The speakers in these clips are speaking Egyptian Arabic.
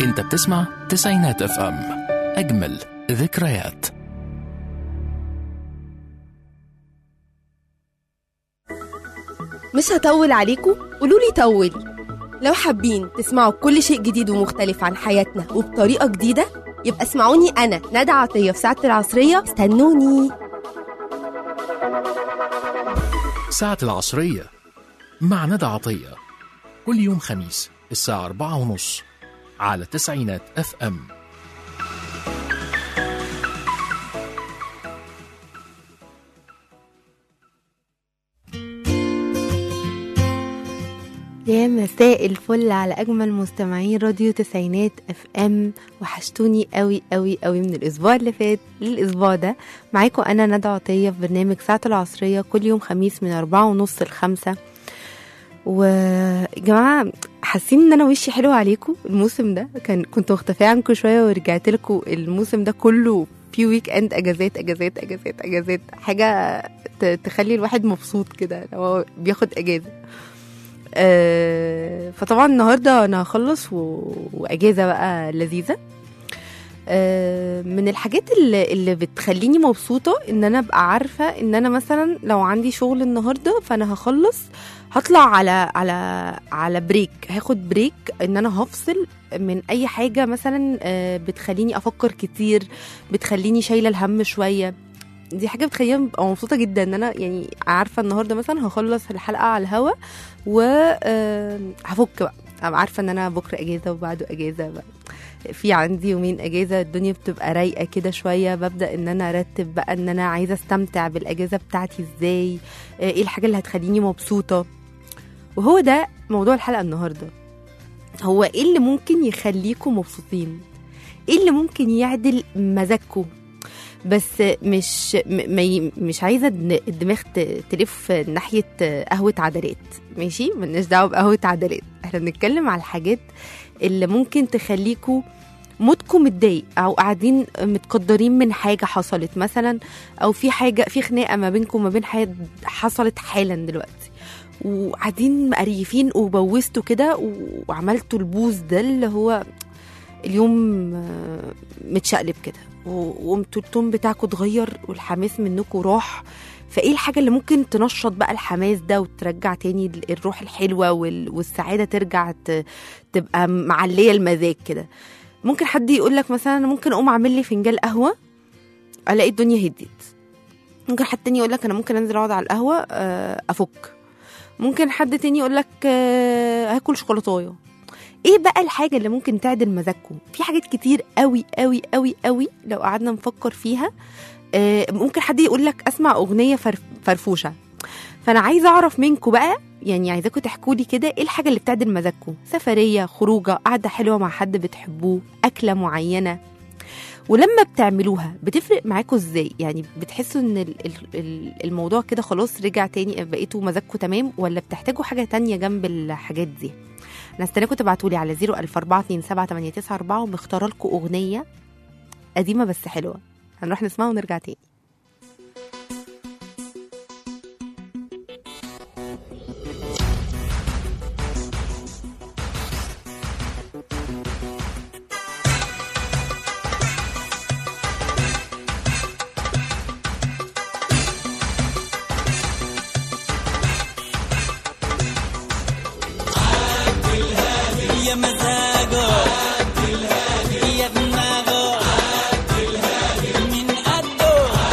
انت بتسمع تسعينات اف ام اجمل ذكريات مش هطول عليكم قولوا لي طولي لو حابين تسمعوا كل شيء جديد ومختلف عن حياتنا وبطريقة جديدة يبقى اسمعوني أنا ندى عطية في ساعة العصرية استنوني ساعة العصرية مع ندى عطية كل يوم خميس الساعة أربعة ونص على تسعينات اف ام يا مساء الفل على اجمل مستمعين راديو تسعينات اف ام وحشتوني قوي قوي قوي من الاسبوع اللي فات للاسبوع ده معاكم انا ندى عطيه في برنامج ساعه العصريه كل يوم خميس من أربعة ونص لخمسة ويا جماعه حاسين ان انا وشي حلو عليكم الموسم ده كان كنت مختفيه عنكم شويه ورجعت لكم الموسم ده كله في ويك اند اجازات اجازات اجازات اجازات حاجه ت- تخلي الواحد مبسوط كده لو هو بياخد اجازه آه، فطبعا النهارده انا هخلص و... واجازه بقى لذيذه آه، من الحاجات اللي, اللي بتخليني مبسوطه ان انا ابقى عارفه ان انا مثلا لو عندي شغل النهارده فانا هخلص هطلع على على على بريك هاخد بريك ان انا هفصل من اي حاجه مثلا آه، بتخليني افكر كتير بتخليني شايله الهم شويه دي حاجه بتخليني ابقى مبسوطه جدا ان انا يعني عارفه النهارده مثلا هخلص الحلقه على الهوا وهفك بقى ابقى عارفه ان انا بكره اجازه وبعده اجازه بقى. في عندي يومين اجازه الدنيا بتبقى رايقه كده شويه ببدا ان انا ارتب بقى ان انا عايزه استمتع بالاجازه بتاعتي ازاي آه، ايه الحاجه اللي هتخليني مبسوطه وهو ده موضوع الحلقه النهارده هو ايه اللي ممكن يخليكم مبسوطين ايه اللي ممكن يعدل مزاجكم بس مش م- ما ي- مش عايزه الدن- الدماغ ت- تلف ناحيه قهوه عدلات ماشي ملناش دعوه بقهوه عدلات احنا بنتكلم على الحاجات اللي ممكن تخليكوا مودكم متضايق او قاعدين متقدرين من حاجه حصلت مثلا او في حاجه في خناقه ما بينكم وما بين حاجه حصلت حالا دلوقتي وقاعدين مقريفين وبوستوا كده و- وعملتوا البوز ده اللي هو اليوم آه، متشقلب كده و- وقمتوا التون بتاعكم اتغير والحماس منكم راح فايه الحاجه اللي ممكن تنشط بقى الحماس ده وترجع تاني ال- الروح الحلوه وال- والسعاده ترجع ت- تبقى معليه المزاج كده ممكن حد يقول لك مثلا انا ممكن اقوم اعمل لي فنجان قهوه الاقي الدنيا هديت ممكن حد تاني يقول لك انا ممكن انزل اقعد على القهوه آه، افك ممكن حد تاني يقول لك آه، هاكل شوكولاتايه ايه بقى الحاجه اللي ممكن تعدل مزاجكم في حاجات كتير قوي قوي قوي قوي لو قعدنا نفكر فيها آه، ممكن حد يقول لك اسمع اغنيه فرف- فرفوشه فانا عايزه اعرف منكم بقى يعني عايزاكم تحكوا لي كده ايه الحاجه اللي بتعدل مزاجكم سفريه خروجه قعده حلوه مع حد بتحبوه اكله معينه ولما بتعملوها بتفرق معاكم ازاي يعني بتحسوا ان ال- ال- ال- الموضوع كده خلاص رجع تاني بقيتوا مزاجكم تمام ولا بتحتاجوا حاجه تانية جنب الحاجات دي انا استناكم تبعتوا لي على 004278994 ومختاره لكم اغنيه قديمه بس حلوه هنروح نسمعها ونرجع تاني يا مزاجه يا دماغه من قده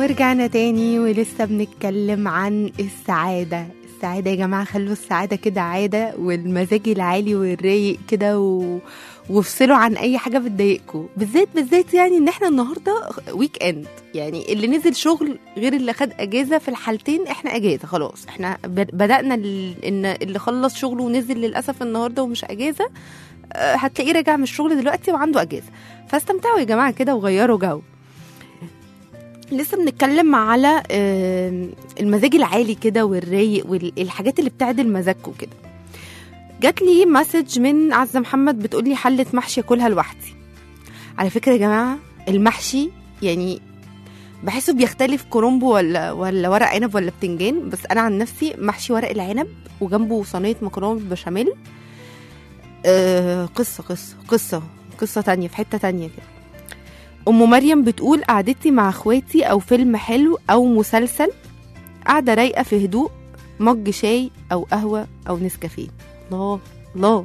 ورجعنا تاني ولسه بنتكلم عن السعادة السعادة يا جماعة خلوا السعادة كده عادة والمزاج العالي والرايق كده و... وافصلوا عن أي حاجة بتضايقكم بالذات بالذات يعني إن إحنا النهاردة ويك إند يعني اللي نزل شغل غير اللي خد أجازة في الحالتين إحنا أجازة خلاص إحنا ب- بدأنا ال- إن اللي خلص شغله ونزل للأسف النهاردة ومش أجازة آه، هتلاقيه راجع من الشغل دلوقتي وعنده أجازة فاستمتعوا يا جماعة كده وغيروا جو لسه بنتكلم على آم، المزاج العالي كده والرايق والحاجات اللي بتعدل مزاجكم كده جات لي مسج من عزة محمد بتقول لي حلة محشي اكلها لوحدي على فكرة يا جماعة المحشي يعني بحسه بيختلف كرومبو ولا ولا ورق عنب ولا بتنجان بس انا عن نفسي محشي ورق العنب وجنبه صينية مكرونة بالبشاميل آه قصة قصة قصة قصة تانية في حتة تانية كده ام مريم بتقول قعدتي مع اخواتي او فيلم حلو او مسلسل قاعده رايقه في هدوء مج شاي او قهوه او نسكافيه الله الله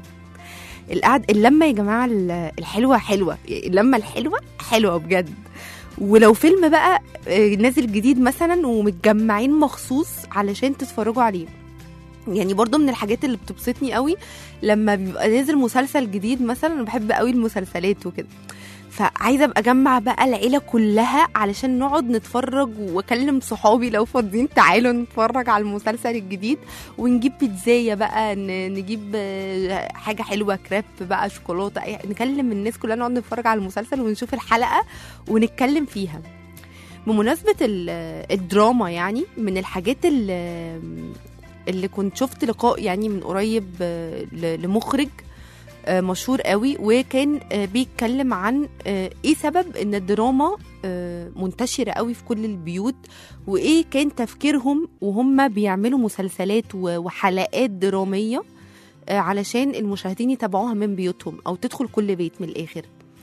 القعد اللمه يا جماعه ال- الحلوه حلوه اللمه الحلوه حلوه بجد ولو فيلم بقى آه، نازل جديد مثلا ومتجمعين مخصوص علشان تتفرجوا عليه يعني برضو من الحاجات اللي بتبسطني قوي لما بيبقى نازل مسلسل جديد مثلا انا بحب قوي المسلسلات وكده فعايزه ابقى اجمع بقى العيله كلها علشان نقعد نتفرج واكلم صحابي لو فاضيين تعالوا نتفرج على المسلسل الجديد ونجيب بيتزايه بقى ن- نجيب آه، حاجه حلوه كريب بقى شوكولاته أي- نكلم الناس كلها نقعد نتفرج على المسلسل ونشوف الحلقه ونتكلم فيها بمناسبه ال- الدراما يعني من الحاجات اللي اللي كنت شفت لقاء يعني من قريب آه، ل- لمخرج آه، مشهور قوي وكان آه، بيتكلم عن آه، ايه سبب ان الدراما آه، منتشره قوي في كل البيوت وايه كان تفكيرهم وهم بيعملوا مسلسلات و- وحلقات دراميه آه، علشان المشاهدين يتابعوها من بيوتهم او تدخل كل بيت من الاخر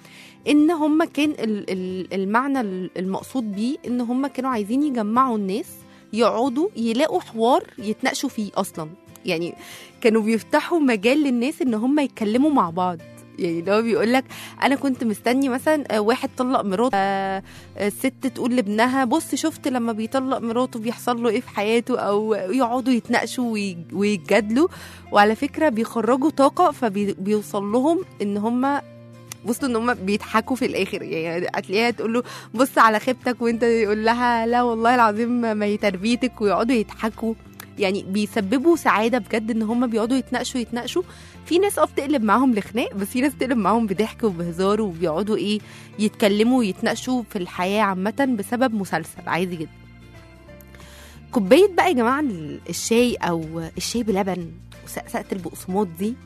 ان هم كان ال- ال- المعنى ال- المقصود بيه ان هم كانوا عايزين يجمعوا الناس يقعدوا يلاقوا حوار يتناقشوا فيه اصلا يعني كانوا بيفتحوا مجال للناس ان هم يتكلموا مع بعض يعني لو بيقول لك انا كنت مستني مثلا آه، واحد طلق مراته آه، آه، الست تقول لابنها بص شفت لما بيطلق مراته بيحصل له ايه في حياته او يقعدوا يتناقشوا وي- ويتجادلوا وعلى فكره بيخرجوا طاقه فبيوصل لهم ان هم وصلوا ان هم بيضحكوا في الاخر يعني هتلاقيها تقول له بص على خيبتك وانت يقول لها لا والله العظيم ما هي تربيتك ويقعدوا يضحكوا يعني بيسببوا سعاده بجد ان هم بيقعدوا يتناقشوا يتناقشوا في ناس اه بتقلب معاهم لخناق بس في ناس بتقلب معاهم بضحك وبهزار وبيقعدوا ايه يتكلموا ويتناقشوا في الحياه عامه بسبب مسلسل عادي جدا كوبايه بقى يا جماعه ال- الشاي او الشاي بلبن وسقسقه البقسماط دي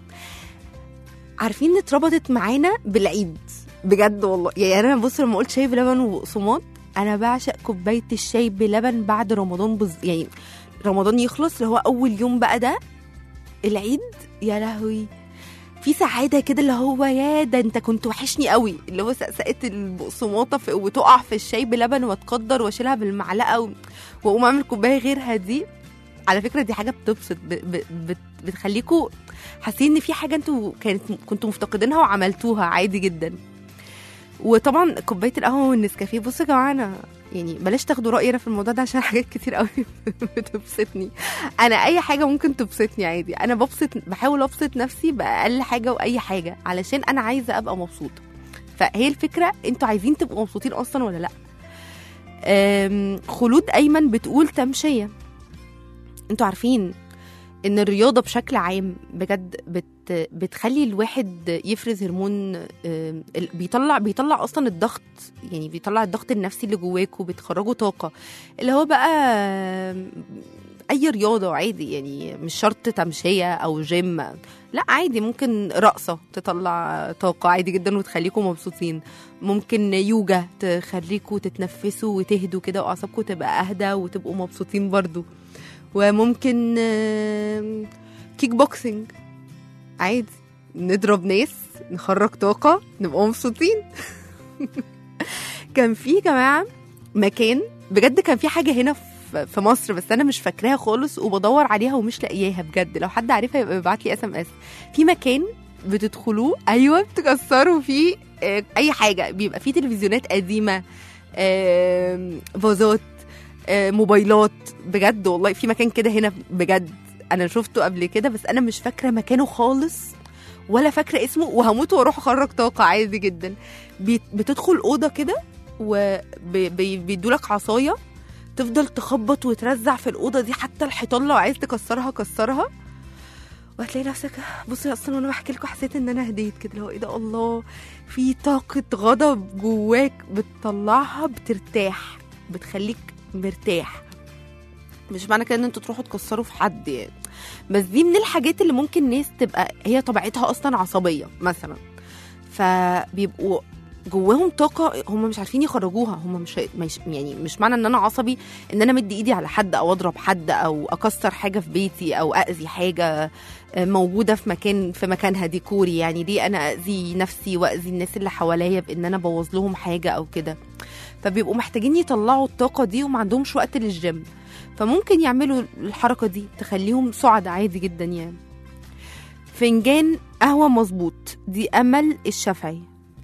عارفين اتربطت معانا بالعيد بجد والله يعني انا بص لما قلت شاي بلبن وبقسماط انا بعشق كوبايه الشاي بلبن بعد رمضان بز... يعني رمضان يخلص اللي هو اول يوم بقى ده العيد يا لهوي في سعاده كده اللي هو يا ده انت كنت وحشني قوي اللي هو سقسقه البقسماطه في وتقع في الشاي بلبن واتقدر واشيلها بالمعلقه و... واقوم اعمل كوبايه غيرها دي على فكره دي حاجه بتبسط ب... ب... بت... بتخليكوا حاسين ان في حاجه انتوا كانت كنتوا مفتقدينها وعملتوها عادي جدا وطبعا كوبايه القهوه والنسكافيه بصوا يا جماعه انا يعني بلاش تاخدوا رايي انا في الموضوع ده عشان حاجات كتير قوي بتبسطني انا اي حاجه ممكن تبسطني عادي انا ببسط بحاول ابسط نفسي باقل حاجه واي حاجه علشان انا عايزه ابقى مبسوطه فهي الفكره انتوا عايزين تبقوا مبسوطين اصلا ولا لا أم، خلود ايمن بتقول تمشيه انتوا عارفين ان الرياضه بشكل عام بجد بت بتخلي الواحد يفرز هرمون آم، ال- بيطلع بيطلع اصلا الضغط يعني بيطلع الضغط النفسي اللي جواك وبتخرجه طاقه اللي هو بقى آم، اي رياضه عادي يعني مش شرط تمشيه او جيم لا عادي ممكن رقصه تطلع طاقه عادي جدا وتخليكم مبسوطين ممكن يوجا تخليكم تتنفسوا وتهدوا كده واعصابكم تبقى اهدى وتبقوا مبسوطين برضو وممكن آم، كيك بوكسينج عادي نضرب ناس نخرج طاقة نبقى مبسوطين كان في يا جماعة مكان بجد كان في حاجة هنا في- في مصر بس انا مش فاكراها خالص وبدور عليها ومش لاقياها بجد لو حد عارفها يبقى يبعت لي اس ام اس في مكان بتدخلوه ايوه بتكسروا فيه آه، اي حاجه بيبقى فيه تلفزيونات قديمه آم، فازات آه، موبايلات بجد والله في مكان كده هنا بجد انا شفته قبل كده بس انا مش فاكره مكانه خالص ولا فاكره اسمه وهموت واروح اخرج طاقه عادي جدا بي- بتدخل اوضه كده وبيدولك عصايه تفضل تخبط وترزع في الاوضه دي حتى الحيطان لو عايز تكسرها كسرها وهتلاقي نفسك بصي اصلا وانا بحكي لكم حسيت ان انا هديت كده اللي هو ايه ده الله في طاقه غضب جواك بتطلعها بترتاح بتخليك مرتاح مش معنى كده ان انتوا تروحوا تكسروا في حد يعني بس دي من الحاجات اللي ممكن ناس تبقى هي طبيعتها اصلا عصبيه مثلا فبيبقوا جواهم طاقه هم مش عارفين يخرجوها هم مش مش يعني مش معنى ان انا عصبي ان انا مدي ايدي على حد او اضرب حد او اكسر حاجه في بيتي او اذي حاجه موجوده في مكان في مكانها ديكوري يعني ليه انا اذي نفسي واذي الناس اللي حواليا بان انا ابوظ لهم حاجه او كده فبيبقوا محتاجين يطلعوا الطاقه دي وما عندهمش وقت للجيم فممكن يعملوا الحركه دي تخليهم سعد عادي جدا يعني فنجان قهوه مظبوط دي امل الشافعي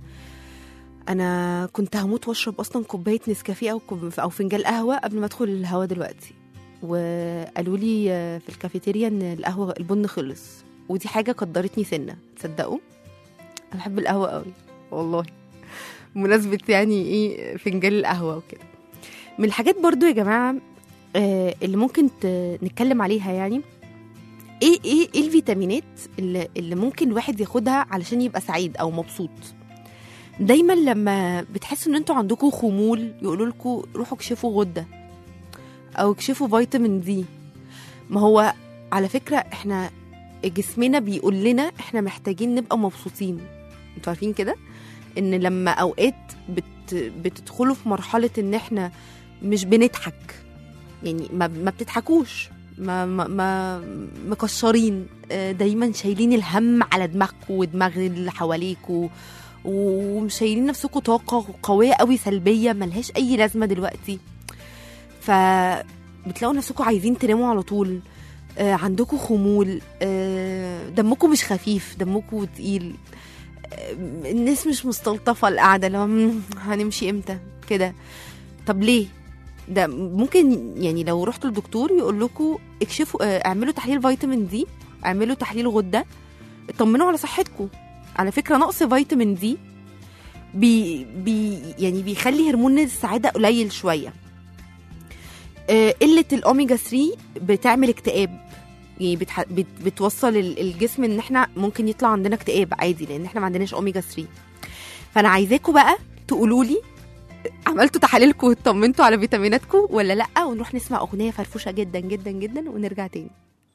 انا كنت هموت واشرب اصلا كوبايه نسكافيه او كوب او فنجان قهوه قبل ما ادخل الهوا دلوقتي وقالوا لي في الكافيتيريا ان القهوه البن خلص ودي حاجه قدرتني سنه تصدقوا انا بحب القهوه قوي والله بمناسبه يعني ايه فنجان القهوه وكده من الحاجات برضو يا جماعه آه، اللي ممكن ت- نتكلم عليها يعني ايه ايه ايه الفيتامينات اللي, اللي ممكن الواحد ياخدها علشان يبقى سعيد او مبسوط دايما لما بتحسوا ان انتوا عندكم خمول يقولوا لكم روحوا اكشفوا غده او اكشفوا فيتامين دي ما هو على فكره احنا جسمنا بيقول لنا احنا محتاجين نبقى مبسوطين انتوا عارفين كده ان لما اوقات بت بتدخلوا في مرحله ان احنا مش بنضحك يعني ما, ما بتضحكوش ما ما, ما مكشرين آه، دايما شايلين الهم على دماغكم ودماغ اللي حواليكوا ومش شايلين نفسكم طاقة قوية قوي سلبية ملهاش أي لازمة دلوقتي فبتلاقوا نفسكم عايزين تناموا على طول آه عندكم خمول آه دمكم مش خفيف دمكم تقيل آه الناس مش مستلطفة القعدة لو "مم، هنمشي امتى كده طب ليه ده ممكن يعني لو رحتوا للدكتور يقول لكم اكشفوا آه، اعملوا تحليل فيتامين دي اعملوا تحليل غده اطمنوا على صحتكم على فكره نقص فيتامين دي بي بي يعني بيخلي هرمون السعاده قليل شويه آه، قله الاوميجا 3 بتعمل اكتئاب يعني بتح... بت... بتوصل ال- الجسم ان احنا ممكن يطلع عندنا اكتئاب عادي لان احنا ما عندناش اوميجا 3 فانا عايزاكم بقى تقولوا لي عملتوا تحاليلكم واطمنتوا على فيتاميناتكم ولا لا ونروح نسمع اغنيه فرفوشه جدا جدا جدا ونرجع تاني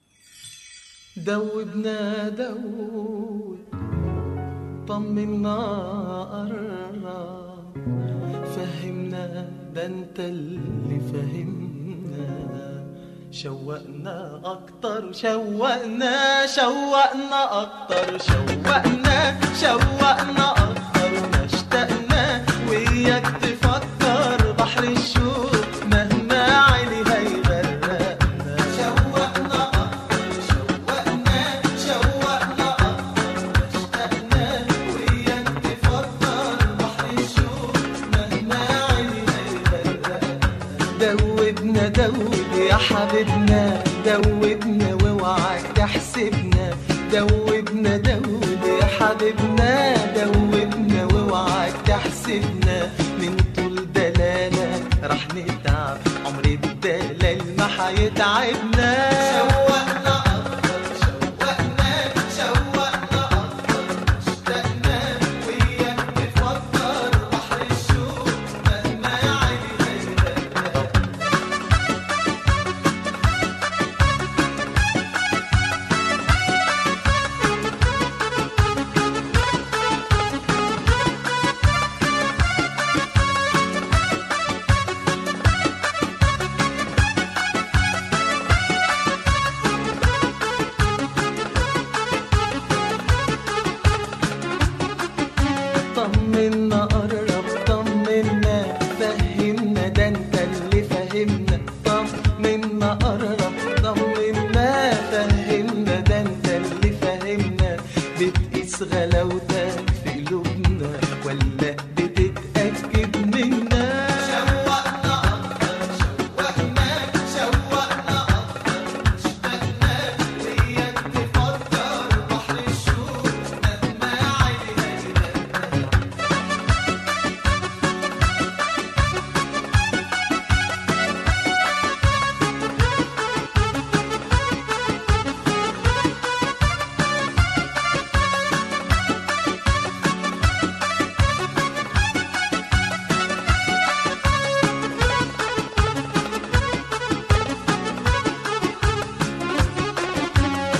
دوبنا دوب طمنا قرب فهمنا ده انت اللي فهمنا شوقنا اكتر شوقنا شوقنا اكتر شوقنا شوقنا اكتر ما اشتقنا وياك تفكر بحر الشوق مهما علي هيغرقنا شوقنا اكتر شوقنا شوقنا اكتر اشتقنا وياك تفكر بحر الشوق مهما علي هيغرقنا دوبنا دوب يا حبيبنا دوبنا واوعك تحسبنا دوبنا دوب يا حبيبنا دوبنا واوعك تحسبنا من طول دلالة رح نتعب عمر الدلال ما حيتعبنا شوقنا أكتر شوقنا شوقنا أكتر اشتقنا وياك تفكر بحر الشوق مهما علي هيغرقنا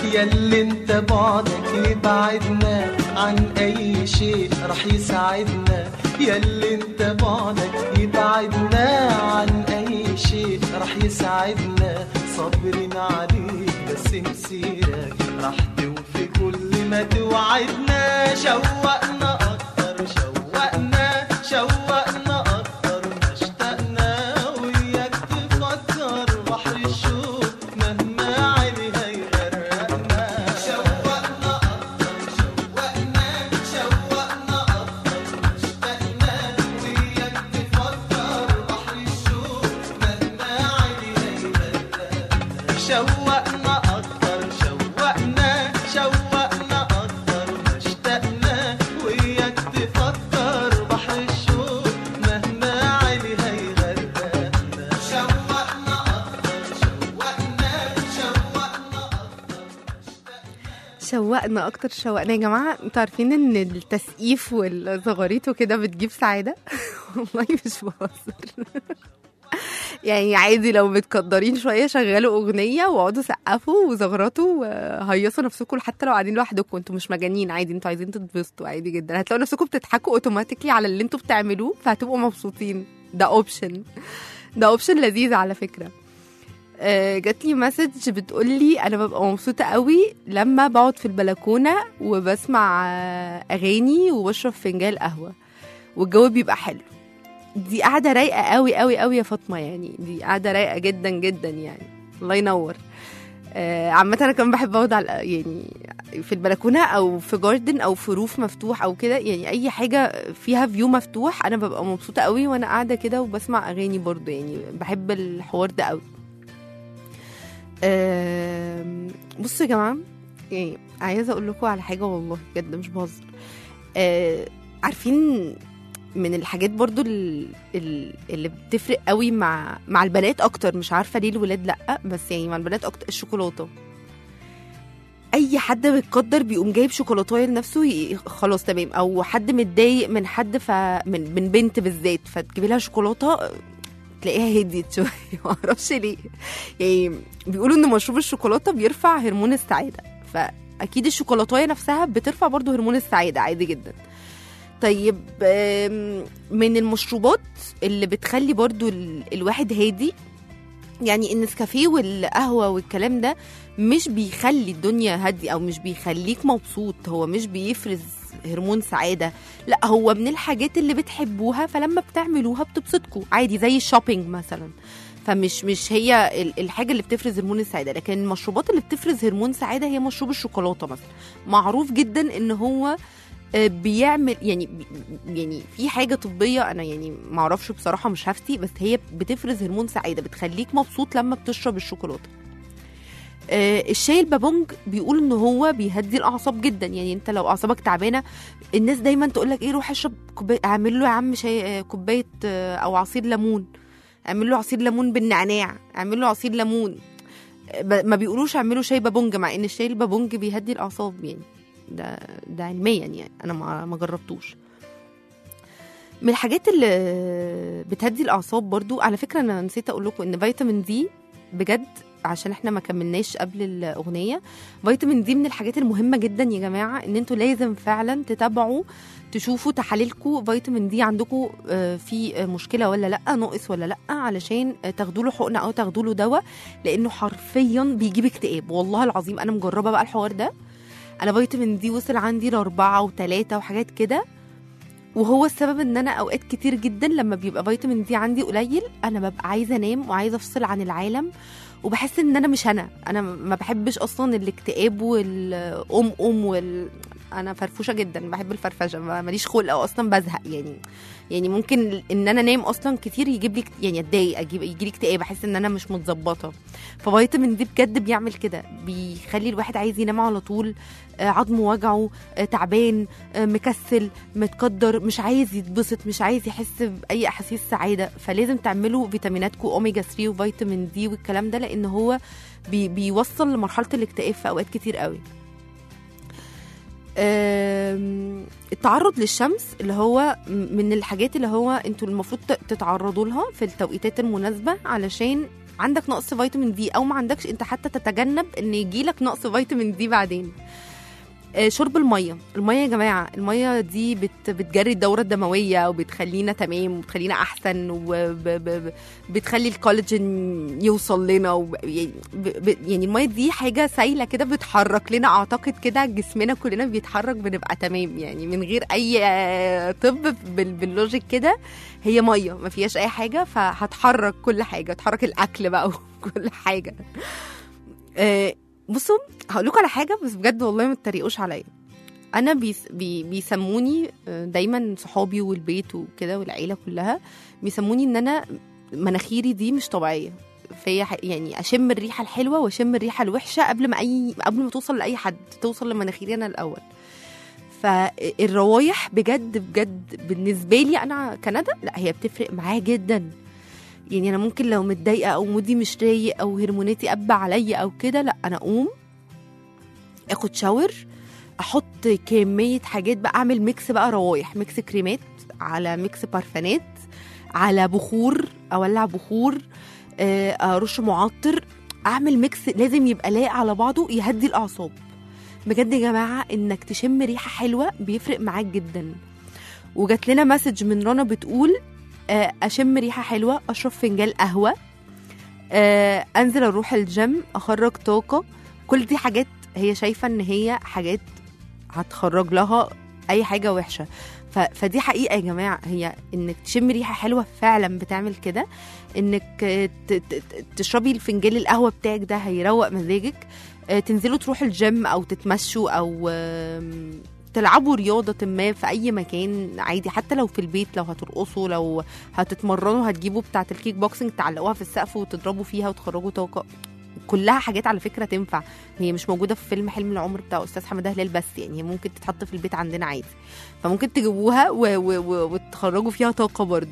ياللي انت بعدك يبعدنا عن اي شيء راح يساعدنا ياللي انت بعدك يبعدنا عن اي شيء راح يساعدنا صابرين عليك بس مسيرك راح توفي كل ما توعدنا شوقنا اكتر شوقنا شوقنا اكتر ما اشتقنا وياك تفكر بحر الشوق مهما عليها يغرقنا شوقنا اكتر شوقنا شوقنا اكتر ما اشتقنا وياك تفكر بحر الشوق مهما عليها يغرقنا شوقنا اكتر شوقنا شوقنا اكتر ما اشتقنا وياك تفكر بحر الشوق مهما عليها يغرقنا شوقنا اكتر شوقنا شوقنا شوقنا اكتر شوقنا يا جماعه انتوا عارفين ان التسقيف والزغاريت وكده بتجيب سعاده والله مش بهزر يعني عادي لو متقدرين شويه شغلوا اغنيه واقعدوا سقفوا وزغرطوا وهيصوا نفسكم حتى لو قاعدين لوحدكم انتوا مش مجانين عادي انتوا عايزين تتبسطوا عادي جدا هتلاقوا نفسكم بتضحكوا اوتوماتيكلي على اللي انتوا بتعملوه فهتبقوا مبسوطين ده اوبشن ده اوبشن لذيذ على فكره آه، جات لي مسج بتقول لي انا ببقى مبسوطه قوي لما بقعد في البلكونه وبسمع آه، اغاني وبشرب فنجان قهوه والجو بيبقى حلو دي قاعده رايقه قوي قوي قوي يا فاطمه يعني دي قاعده رايقه جدا جدا يعني الله ينور آه، عامة أنا كمان بحب أقعد على يعني في البلكونة أو في جاردن أو في روف مفتوح أو كده يعني أي حاجة فيها فيو مفتوح أنا ببقى مبسوطة قوي وأنا قاعدة كده وبسمع أغاني برضه يعني بحب الحوار ده قوي آم، بصوا يا جماعه يعني عايزه اقول لكم على حاجه والله بجد مش بهزر آه، عارفين من الحاجات برضو ال- ال- اللي بتفرق قوي مع مع البنات اكتر مش عارفه ليه الولاد لا بس يعني مع البنات اكتر الشوكولاته اي حد بيتقدر بيقوم جايب شوكولاتايه لنفسه ي- خلاص تمام او حد متضايق من حد ف من من بنت بالذات فتجيبي لها شوكولاته تلاقيها هديت شويه معرفش ليه يعني بيقولوا ان مشروب الشوكولاته بيرفع هرمون السعاده فاكيد الشوكولاتايه نفسها بترفع برضو هرمون السعاده عادي جدا طيب آم، من المشروبات اللي بتخلي برضو ال- الواحد هادي يعني النسكافيه والقهوه والكلام ده مش بيخلي الدنيا هادي او مش بيخليك مبسوط هو مش بيفرز هرمون سعاده لا هو من الحاجات اللي بتحبوها فلما بتعملوها بتبسطكوا عادي زي الشوبينج مثلا فمش مش هي ال- الحاجه اللي بتفرز هرمون السعاده لكن المشروبات اللي بتفرز هرمون سعاده هي مشروب الشوكولاته مثلا معروف جدا ان هو آه، بيعمل يعني بي- يعني في حاجه طبيه انا يعني ما اعرفش بصراحه مش هفتي بس هي بتفرز هرمون سعاده بتخليك مبسوط لما بتشرب الشوكولاته آه، الشاي البابونج بيقول ان هو بيهدي الاعصاب جدا يعني انت لو اعصابك تعبانه الناس دايما تقول لك ايه روح اشرب كوبايه اعمل له يا عم شاي آه، كوبايه آه، او عصير ليمون اعمل له عصير ليمون بالنعناع اعمل له عصير ليمون آه، ب- ما بيقولوش اعملوا شاي بابونج مع ان الشاي البابونج بيهدي الاعصاب يعني ده ده علميا يعني انا ما ما جربتوش من الحاجات اللي بتهدي الاعصاب برضو على فكره انا نسيت اقول لكم ان فيتامين دي بجد عشان احنا ما كملناش قبل الاغنيه فيتامين دي من الحاجات المهمه جدا يا جماعه ان انتوا لازم فعلا تتابعوا تشوفوا تحاليلكم فيتامين دي عندكم آه، في آه، مشكله ولا لا ناقص ولا لا علشان آه، تاخدوا له حقنه او تاخدوا له دواء لانه حرفيا بيجيب اكتئاب والله العظيم انا مجربه بقى الحوار ده انا فيتامين دي وصل عندي لاربعه وثلاثه وحاجات كده وهو السبب ان انا اوقات كتير جدا لما بيبقى فيتامين دي عندي قليل انا ببقى عايزه انام وعايزه افصل عن العالم وبحس ان انا مش انا انا ما بحبش اصلا الاكتئاب والام ام وال انا فرفوشه جدا بحب الفرفشه ما- ماليش خلق او اصلا بزهق يعني يعني ممكن ان انا انام اصلا كتير يجيب لي يعني اتضايق اجيب يجي لي اكتئاب احس ان انا مش متظبطه ففيتامين دي بجد بيعمل كده بيخلي الواحد عايز ينام على طول آه، عظمه وجعه آه، تعبان آه، مكسل متقدر مش عايز يتبسط مش عايز يحس باي احاسيس سعاده فلازم تعملوا فيتاميناتكم اوميجا 3 وفيتامين دي والكلام ده لان هو بي بيوصل لمرحله الاكتئاب في اوقات كتير قوي آم، التعرض للشمس اللي هو م- من الحاجات اللي هو انتوا المفروض ت- تتعرضوا لها في التوقيتات المناسبه علشان عندك نقص فيتامين دي او ما عندكش انت حتى تتجنب ان يجيلك نقص فيتامين دي بعدين آه، شرب الميه الميه يا جماعه الميه دي بت بتجري الدوره الدمويه وبتخلينا تمام وبتخلينا احسن وبتخلي الكولاجين يوصل لنا وب- يعني ب- ب- يعني الميه دي حاجه سايله كده بتحرك لنا اعتقد كده جسمنا كلنا بيتحرك بنبقى تمام يعني من غير اي آه، طب بال- باللوجيك كده هي ميه ما فيهاش اي حاجه فهتحرك كل حاجه تحرك الاكل بقى وكل حاجه آه، بصوا هقول لكم على حاجه بس بجد والله ما تتريقوش عليا انا بيس بي بيسموني آه، دايما صحابي والبيت وكده والعيله كلها بيسموني ان انا مناخيري دي مش طبيعيه فهي ح- يعني اشم الريحه الحلوه واشم الريحه الوحشه قبل ما اي قبل ما توصل لاي حد توصل لمناخيري انا الاول فالروايح بجد بجد بالنسبه لي انا كندا لا هي بتفرق معايا جدا يعني انا ممكن لو متضايقه او مودي مش رايق او هرموناتي ابا عليا او كده لا انا اقوم اخد شاور احط كميه حاجات بقى اعمل ميكس بقى روايح ميكس كريمات على ميكس بارفانات على بخور اولع بخور آه، ارش معطر اعمل ميكس لازم يبقى لايق على بعضه يهدي الاعصاب بجد يا جماعه انك تشم ريحه حلوه بيفرق معاك جدا وجات لنا مسج من رنا بتقول آه، اشم ريحه حلوه اشرب فنجان قهوه آه، انزل اروح الجيم اخرج طاقه كل دي حاجات هي شايفه ان هي حاجات هتخرج لها اي حاجه وحشه ف... فدي حقيقه يا جماعه هي انك تشم ريحه حلوه فعلا بتعمل كده انك آه، ت... ت... ت- تشربي الفنجان القهوه بتاعك ده هيروق مزاجك آه، تنزلوا تروحوا الجيم او تتمشوا او آم، تلعبوا رياضة ما في أي مكان عادي حتى لو في البيت لو هترقصوا لو هتتمرنوا هتجيبوا بتاعة الكيك بوكسنج تعلقوها في السقف وتضربوا فيها وتخرجوا طاقة كلها حاجات على فكرة تنفع هي مش موجودة في فيلم حلم العمر بتاع أستاذ حمادة هلال بس يعني هي ممكن تتحط في البيت عندنا عادي فممكن تجيبوها و... و... و... وتخرجوا فيها طاقة برضو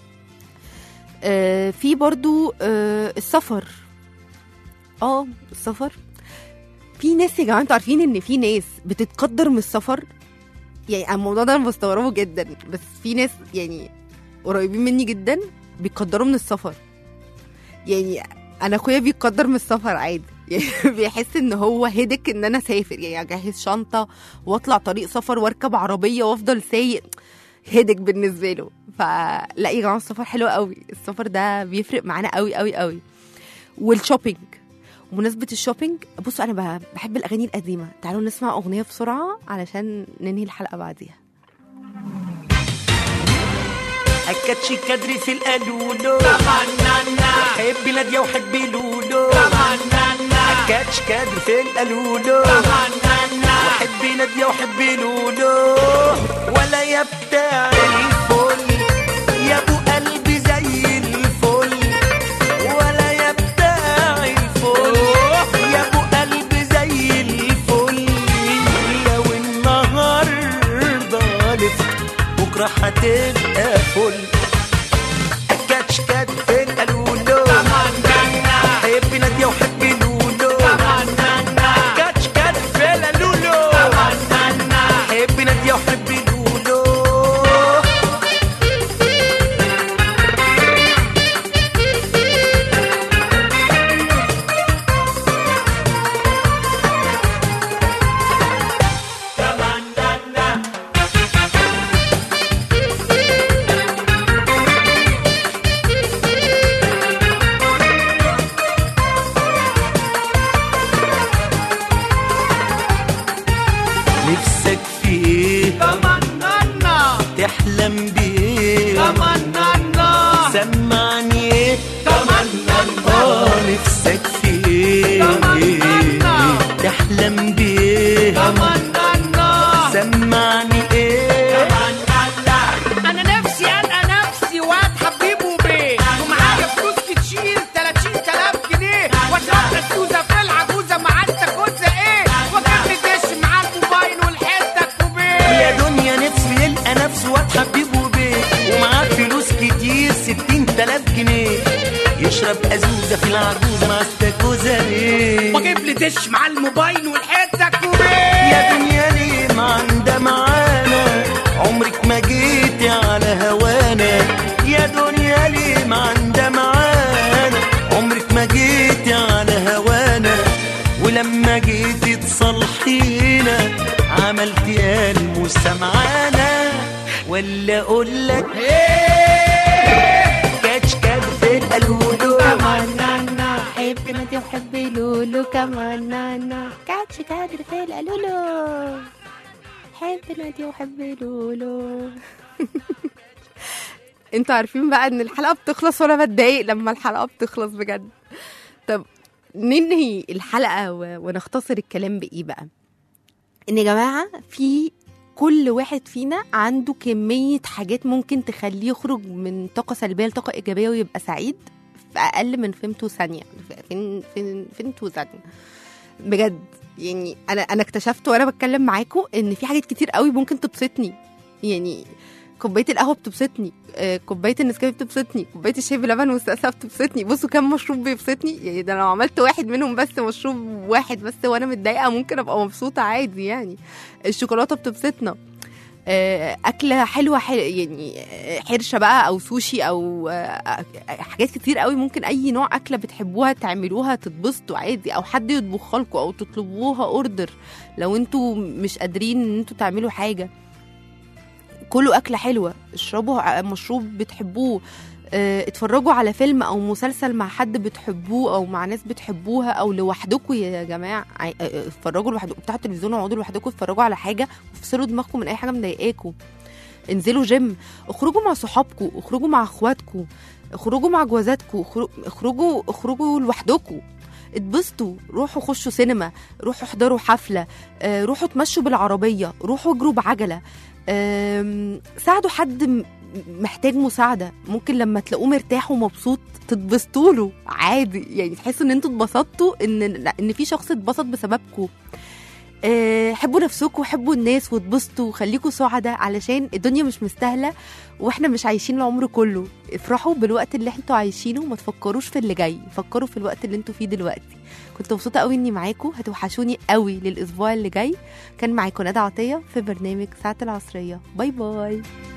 آه في برضو آه السفر اه السفر في ناس يا جماعه انتوا عارفين ان في ناس بتتقدر من السفر يعني أنا الموضوع ده انا بستغربه جدا بس في ناس يعني قريبين مني جدا بيقدروا من السفر يعني انا اخويا بيقدر من السفر عادي يعني بيحس ان هو هدك ان انا اسافر يعني اجهز شنطه واطلع طريق سفر واركب عربيه وافضل سايق هدك بالنسبه له فلا يا جماعه السفر حلو قوي السفر ده بيفرق معانا قوي قوي قوي والشوبينج بمناسبة الشوبينج بصوا أنا ب- بحب الأغاني القديمة تعالوا نسمع أغنية بسرعة علشان ننهي الحلقة بعديها أكدش كدري في القالولو حبي نادية وحبي لولو أكدش كدري في القالولو وحبي نادية وحبي لولو ولا يا بتاع الفل يا ابو قلبي زي الفل ولا يا بتاع الفل يا ابو قلبي زي الفل لو النهارده لفت بكره هتبقى فل كاتش كات في القالولو حبي نادية وحبي لولو كاتش كات في القالولو حبي نادية وحبي لولو نفسك في ايه تمنى تحلم بايه تمنى سمعني ايه تمنى اه نفسك في ايه تمنى. تحلم بايه تمنى سمعني ايه انا نفسي القى نفسي واد حبيبه بيه ومعايا فلوس كتير 30000 جنيه واشرب السوزه في العجوزه مع انت كوزه ايه واجيب لي دش مع الموبايل والحته كوبيه يا دنيا نفسه يلقى نفسه واد حبيبه بيه ومعاه فلوس كتير ستين تلاف جنيه يشرب أزوزة في العجوزة مع استاكوزة ليه واجيب لي دش مع الموبايل والحته كوبيه يا دنيا ليه ما عندها معانا عمرك ما جيتي على هوانا يا دنيا ليه ما عندها معانا عمرك ما جيتي تصلحينا عملت يا المسامعانا ولا اقول لك كاتش كاد في القلولو كمان نانا حب نادي وحب لولو كمان نانا كاتش كادر في القلولو حب نادي وحب لولو انتوا عارفين بقى ان الحلقه بتخلص وانا بتضايق لما الحلقه بتخلص بجد طب ننهي الحلقه و... ونختصر الكلام بايه بقى ان يا جماعه في كل واحد فينا عنده كميه حاجات ممكن تخليه يخرج من طاقه سلبيه لطاقه ايجابيه ويبقى سعيد في اقل من فيمتو ثانيه فين فين فيمتو ثانيه بجد يعني انا انا اكتشفت وانا بتكلم معاكم ان في حاجات كتير قوي ممكن تبسطني يعني كوبايه القهوه بتبسطني آه، كوبايه النسكافيه بتبسطني كوبايه الشاي بلبن والسقسه بتبسطني بصوا كم مشروب بيبسطني يعني ده لو عملت واحد منهم بس مشروب واحد بس وانا متضايقه ممكن ابقى مبسوطه عادي يعني الشوكولاته بتبسطنا آه، اكله حلوه حل... يعني آه، حرشه بقى او سوشي او آه، حاجات كتير قوي ممكن اي نوع اكله بتحبوها تعملوها تتبسطوا عادي او حد يطبخها لكم او تطلبوها اوردر لو انتوا مش قادرين ان انتوا تعملوا حاجه كلوا اكله حلوه اشربوا ع- مشروب بتحبوه اه، اتفرجوا على فيلم او مسلسل مع حد بتحبوه او مع ناس بتحبوها او لوحدكم يا جماعه عي- اه، اتفرجوا لوحدكم بتاعوا التلفزيون اقعدوا لوحدكم اتفرجوا على حاجه وافصلوا دماغكم من اي حاجه مضايقاكم انزلوا جيم اخرجوا مع صحابكم اخرجوا مع اخواتكم اخرجوا مع جوازاتكم اخرجوا اخرجوا, اخرجوا لوحدكم اتبسطوا روحوا خشوا سينما روحوا احضروا حفله اه، روحوا تمشوا بالعربيه روحوا اجروا بعجله آم، ساعدوا حد م- محتاج مساعده ممكن لما تلاقوه مرتاح ومبسوط تتبسطوا له عادي يعني تحسوا ان انتوا اتبسطتوا ان لا، ان في شخص اتبسط بسببكم آه، حبوا نفسكم حبوا الناس واتبسطوا وخليكم سعداء علشان الدنيا مش مستاهله واحنا مش عايشين العمر كله افرحوا بالوقت اللي انتوا عايشينه وما تفكروش في اللي جاي فكروا في الوقت اللي انتوا فيه دلوقتي كنت مبسوطه قوي اني معاكم هتوحشوني قوي للاسبوع اللي جاي كان معاكم ندى عطيه في برنامج ساعه العصريه باي باي